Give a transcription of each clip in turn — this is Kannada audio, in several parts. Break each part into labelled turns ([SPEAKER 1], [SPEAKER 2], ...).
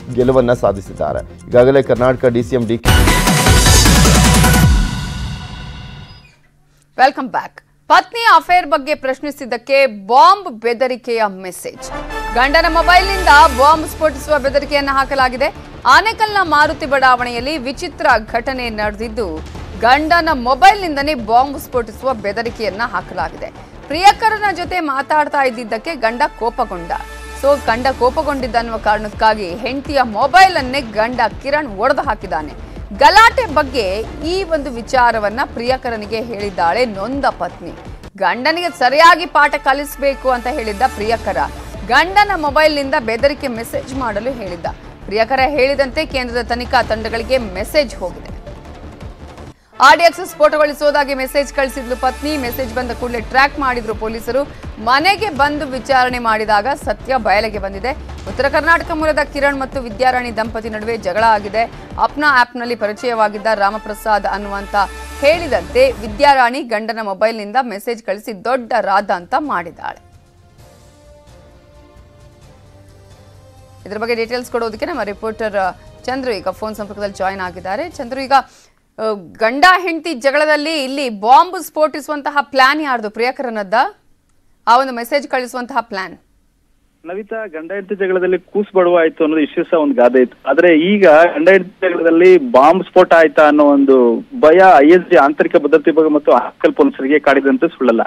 [SPEAKER 1] ಗೆಲುವನ್ನ ಸಾಧಿಸಿದ್ದಾರೆ ಈಗಾಗಲೇ Karnataka DCM D
[SPEAKER 2] welcome back ಪತ್ನಿ ಅಫೇರ್ ಬಗ್ಗೆ ಪ್ರಶ್ನಿಸಿದ್ದಕ್ಕೆ ಬಾಂಬ್ ಬೆದರಿಕೆಯ ಮೆಸೇಜ್ ಗಂಡನ ಮೊಬೈಲ್ನಿಂದ ಬಾಂಬ್ ಸ್ಫೋಟಿಸುವ ಬೆದರಿಕೆಯನ್ನು ಹಾಕಲಾಗಿದೆ ಆನೇಕಲ್ನ ಮಾರುತಿ ಬಡಾವಣೆಯಲ್ಲಿ ವಿಚಿತ್ರ ಘಟನೆ ನಡೆದಿದ್ದು ಗಂಡನ ಮೊಬೈಲ್ನಿಂದನೇ ಬಾಂಬ್ ಸ್ಫೋಟಿಸುವ ಬೆದರಿಕೆಯನ್ನ ಹಾಕಲಾಗಿದೆ ಪ್ರಿಯಕರನ ಜೊತೆ ಮಾತಾಡ್ತಾ ಇದ್ದಿದ್ದಕ್ಕೆ ಗಂಡ ಕೋಪಗೊಂಡ ಸೊ ಗಂಡ ಕೋಪಗೊಂಡಿದ್ದ ಅನ್ನುವ ಕಾರಣಕ್ಕಾಗಿ ಹೆಂಡತಿಯ ಮೊಬೈಲ್ ಅನ್ನೇ ಗಂಡ ಕಿರಣ್ ಒಡೆದು ಹಾಕಿದ್ದಾನೆ ಗಲಾಟೆ ಬಗ್ಗೆ ಈ ಒಂದು ವಿಚಾರವನ್ನ ಪ್ರಿಯಕರನಿಗೆ ಹೇಳಿದ್ದಾಳೆ ನೊಂದ ಪತ್ನಿ ಗಂಡನಿಗೆ ಸರಿಯಾಗಿ ಪಾಠ ಕಲಿಸಬೇಕು ಅಂತ ಹೇಳಿದ್ದ ಪ್ರಿಯಕರ ಗಂಡನ ಮೊಬೈಲ್ನಿಂದ ಬೆದರಿಕೆ ಮೆಸೇಜ್ ಮಾಡಲು ಹೇಳಿದ್ದ ಪ್ರಿಯಕರ ಹೇಳಿದಂತೆ ಕೇಂದ್ರದ ತನಿಖಾ ತಂಡಗಳಿಗೆ ಮೆಸೇಜ್ ಹೋಗಿದೆ ಆರ್ಡಿಎಕ್ಸ್ ಸ್ಫೋಟಗೊಳಿಸುವುದಾಗಿ ಮೆಸೇಜ್ ಕಳಿಸಿದ್ಲು ಪತ್ನಿ ಮೆಸೇಜ್ ಬಂದ ಕೂಡಲೇ ಟ್ರ್ಯಾಕ್ ಮಾಡಿದ್ರು ಪೊಲೀಸರು ಮನೆಗೆ ಬಂದು ವಿಚಾರಣೆ ಮಾಡಿದಾಗ ಸತ್ಯ ಬಯಲಿಗೆ ಬಂದಿದೆ ಉತ್ತರ ಕರ್ನಾಟಕ ಮೂಲದ ಕಿರಣ್ ಮತ್ತು ವಿದ್ಯಾರಾಣಿ ದಂಪತಿ ನಡುವೆ ಜಗಳ ಆಗಿದೆ ಅಪ್ನಾ ಆಪ್ನಲ್ಲಿ ಪರಿಚಯವಾಗಿದ್ದ ರಾಮಪ್ರಸಾದ್ ಅನ್ನುವಂತ ಹೇಳಿದಂತೆ ವಿದ್ಯಾರಾಣಿ ಗಂಡನ ಮೊಬೈಲ್ನಿಂದ ಮೆಸೇಜ್ ಕಳಿಸಿ ದೊಡ್ಡ ರಾಧ ಅಂತ ಮಾಡಿದ್ದಾಳೆ ಇದ್ರ ಬಗ್ಗೆ ಡೀಟೇಲ್ಸ್ ಕೊಡೋದಕ್ಕೆ ನಮ್ಮ ರಿಪೋರ್ಟರ್ ಚಂದ್ರು ಈಗ ಫೋನ್ ಸಂಪರ್ಕದಲ್ಲಿ ಜಾಯಿನ್ ಆಗಿದ್ದಾರೆ ಚಂದ್ರು ಈಗ ಆ, ಗಂಡ ಹೆಂಡತಿ ಜಗಳದಲ್ಲಿ ಇಲ್ಲಿ ಬಾಂಬ್ ಸ್ಫೋಟಿಸುವಂತಹ ಪ್ಲಾನ್ ಯಾರ್ದು ಪ್ರಿಯಕರನದ್ದ ಆ ಒಂದು ಮೆಸೇಜ್ ಕಳಿಸುವಂತಹ ಪ್ಲಾನ್
[SPEAKER 3] ನವಿತಾ ಗಂಡ ಹೆಂಡತಿ ಜಗಳದಲ್ಲಿ ಕೂಸ್ ಬಡುವ ಆಯ್ತು ಅನ್ನೋದು ಇಷ್ಟು ದಿವಸ ಒಂದು ಗಾದೆ ಇತ್ತು ಆದ್ರೆ ಈಗ ಗಂಡ ಹೆಂಡತಿ ಜಗಳದಲ್ಲಿ ಬಾಂಬ್ ಸ್ಫೋಟ ಆಯ್ತಾ ಅನ್ನೋ ಒಂದು ಭಯ ಐ ಎಸ್ ಜಿ ಆಂತರಿಕ ಭದ್ರತೆ ವಿಭಾಗ ಮತ್ತು ಆರ್ಕಲ್ ಪೊಲೀಸರಿಗೆ ಕಾಡಿದಂತೆ ಸುಳ್ಳಲ್ಲ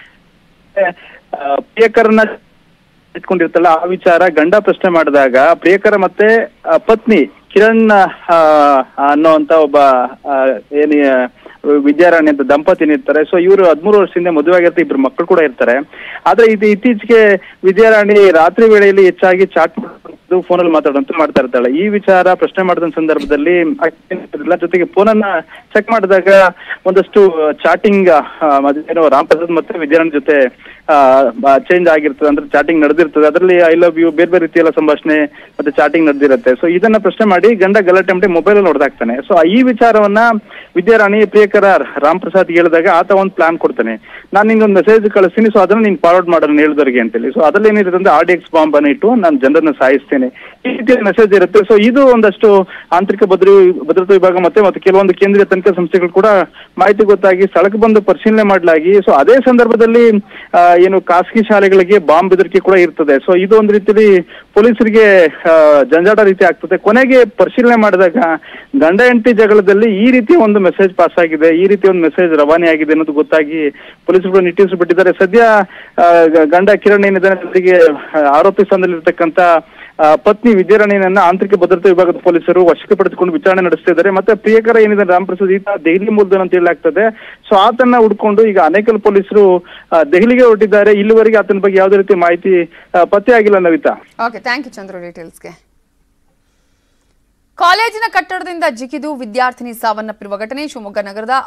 [SPEAKER 3] ಆ, ಪ್ರಿಯಕರನ ಇಟ್ಕೊಂಡಿರ್ತಲ್ಲ ಆ ವಿಚಾರ ಗಂಡ ಪ್ರಶ್ನೆ ಮಾಡಿದಾಗ ಪ್ರಿಯಕರ ಮತ್ತೆ ಆ, ಪತ್ನಿ ಕಿರಣ್ ಆ, ಅನ್ನೋಂತ ಒಬ್ಬ ಆ, ಏನು ಆ, ವಿದ್ಯಾರಾಣಿ ಅಂತ ದಂಪತಿ ಇರ್ತಾರೆ ಸೊ ಇವರು ಹದಿಮೂರು ವರ್ಷದಿಂದ ಮದುವೆ ಆಗಿರ್ತಾರೆ ಇಬ್ರು ಮಕ್ಕಳು ಕೂಡ ಇರ್ತಾರೆ ಆದ್ರೆ ಇದು ಇತ್ತೀಚೆಗೆ ವಿದ್ಯಾರಾಣಿ ರಾತ್ರಿ ವೇಳೆಯಲ್ಲಿ ಹೆಚ್ಚಾಗಿ ಚಾಟ್ ಮಾಡೋದು ಫೋನಲ್ಲಿ ಮಾತಾಡೋಂತ ಮಾಡ್ತಾ ಇರ್ತಾಳೆ ಈ ವಿಚಾರ ಪ್ರಶ್ನೆ ಮಾಡಿದ ಸಂದರ್ಭದಲ್ಲಿ ಆಕೆ ಜೊತೆಗೆ ಫೋನನ್ನ ಚೆಕ್ ಮಾಡಿದಾಗ ಒಂದಷ್ಟು ಚಾಟಿಂಗ್ ಏನೋ ರಾಮ್ ಪ್ರಸಾದ್ ಮತ್ತೆ ವಿದ್ಯಾರಾಣಿ ಜೊತೆ ಚೇಂಜ್ ಆಗಿರ್ತದೆ ಅಂದ್ರೆ ಚಾಟಿಂಗ್ ನಡೆದಿರ್ತದೆ ಅದರಲ್ಲಿ ಐ ಲವ್ ಯು ಬೇರೆ ಬೇರೆ ರೀತಿಯೆಲ್ಲ ಸಂಭಾಷಣೆ ಮತ್ತೆ ಚಾಟಿಂಗ್ ನಡೆದಿರುತ್ತೆ ಸೊ ಇದನ್ನ ಪ್ರಶ್ನೆ ಮಾಡಿ ಗಂಡ ಗಲಾಟೆ ಮಾಡಿ ಮೊಬೈಲ್ ಅಲ್ಲಿ ಹೊಡೆದಾಕ್ತಾನೆ ಸೊ ಈ ವಿಚಾರವನ್ನ ವಿದ್ಯಾರಾಣಿ ಪ್ರಿಯಕರ ರಾಮ್ ಪ್ರಸಾದ್ ಹೇಳಿದಾಗ ಆತ ಒಂದು ಪ್ಲಾನ್ ಕೊಡ್ತಾನೆ ನಾನು ನಿಂಗೊಂದು ಮೆಸೇಜ್ ಕಳಿಸ್ತೀನಿ ಸೊ ಅದನ್ನ ನೀನ್ ಫಾರ್ವರ್ಡ್ ಮಾಡೋಣ ಹೇಳಿದವರಿಗೆ ಅಂತೇಳಿ ಸೊ ಅದ್ರಲ್ಲಿ ಏನಿರುತ್ತೆ ಅಂದ್ರೆ ಆರ್ ಡಿ ಎಕ್ಸ್ ಬಾಂಬ್ ಅನ್ನ ಇಟ್ಟು ನಾನು ಜನರನ್ನ ಸಾಯಿಸ್ತೇನೆ ಈ ರೀತಿಯ ಮೆಸೇಜ್ ಇರುತ್ತೆ ಸೊ ಇದು ಒಂದಷ್ಟು ಆಂತರಿಕ ಭದ್ರ ಭದ್ರತಾ ವಿಭಾಗ ಮತ್ತೆ ಮತ್ತೆ ಕೆಲವೊಂದು ಕೇಂದ್ರೀಯ ತನಿಖಾ ಸಂಸ್ಥೆಗಳು ಕೂಡ ಮಾಹಿತಿ ಗೊತ್ತಾಗಿ ಸ್ಥಳಕ್ಕೆ ಬಂದು ಪರಿಶೀಲನೆ ಮಾಡಲಾಗಿ ಸೊ ಅದೇ ಸಂದರ್ಭದಲ್ಲಿ ಆ, ಏನು ಖಾಸಗಿ ಶಾಲೆಗಳಿಗೆ ಬಾಂಬ್ ಬೆದರಿಕೆ ಕೂಡ ಇರ್ತದೆ ಸೊ ಇದು ಒಂದು ರೀತಿಯಲ್ಲಿ ಪೊಲೀಸರಿಗೆ ಆ, ಜಂಜಾಟ ರೀತಿ ಆಗ್ತದೆ ಕೊನೆಗೆ ಪರಿಶೀಲನೆ ಮಾಡಿದಾಗ ಗಂಡ ಹೆಂಡತಿ ಜಗಳದಲ್ಲಿ ಈ ರೀತಿಯ ಒಂದು ಮೆಸೇಜ್ ಪಾಸ್ ಆಗಿದೆ ಈ ರೀತಿಯ ಒಂದು ಮೆಸೇಜ್ ರವಾನೆ ಆಗಿದೆ ಅನ್ನೋದು ಗೊತ್ತಾಗಿ ಪೊಲೀಸರು ನಿಟ್ಟೀಸ್ ಬಿಟ್ಟಿದ್ದಾರೆ ಸದ್ಯ ಆ, ಗ- ಗಂಡ ಕಿರಣ್ ಏನಿದ್ದಾನೆ ಅವರಿಗೆ ಆರೋಪಿ ಸ್ಥಾನದಲ್ಲಿರ್ತಕ್ಕಂಥ ಆ, ಪತ್ನಿ ವಿದ್ಯಾರಾಣಿಯನ್ನ ಆಂತರಿಕ ಭದ್ರತಾ ವಿಭಾಗದ ಪೊಲೀಸರು ವಶಕ್ಕೆ ಪಡೆದುಕೊಂಡು ವಿಚಾರಣೆ ನಡೆಸ್ತಾ ಇದ್ದಾರೆ ಮತ್ತೆ ಪ್ರಿಯಕರ ಏನಿದೆ ರಾಮಪ್ರಸಾದ್ ಈತ ದೆಹಲಿ ಮೂಲದವನು ಅಂತ ಹೇಳಲಾಗ್ತದೆ ಸೊ ಆತನ್ನ ಹುಡ್ಕೊಂಡು ಈಗ ಅನೇಕಲ್ ಪೊಲೀಸರು ಆ, ದೆಹಲಿಗೆ ಹೊರಟಿದ್ದಾರೆ ಇಲ್ಲಿವರೆಗೆ ಆತನ ಬಗ್ಗೆ ಯಾವುದೇ ರೀತಿ ಮಾಹಿತಿ ಆ, ಪತ್ತೆ ಆಗಿಲ್ಲ Navitha
[SPEAKER 2] okay thank you Chandru ಡೀಟೇಲ್ಸ್ಗೆ ಕಾಲೇಜಿನ ಕಟ್ಟಡದಿಂದ ಜಿಗಿದು ವಿದ್ಯಾರ್ಥಿನಿ ಸಾವನ್ನಪ್ಪಿರುವ ಘಟನೆ ಶಿವಮೊಗ್ಗ ನಗರದ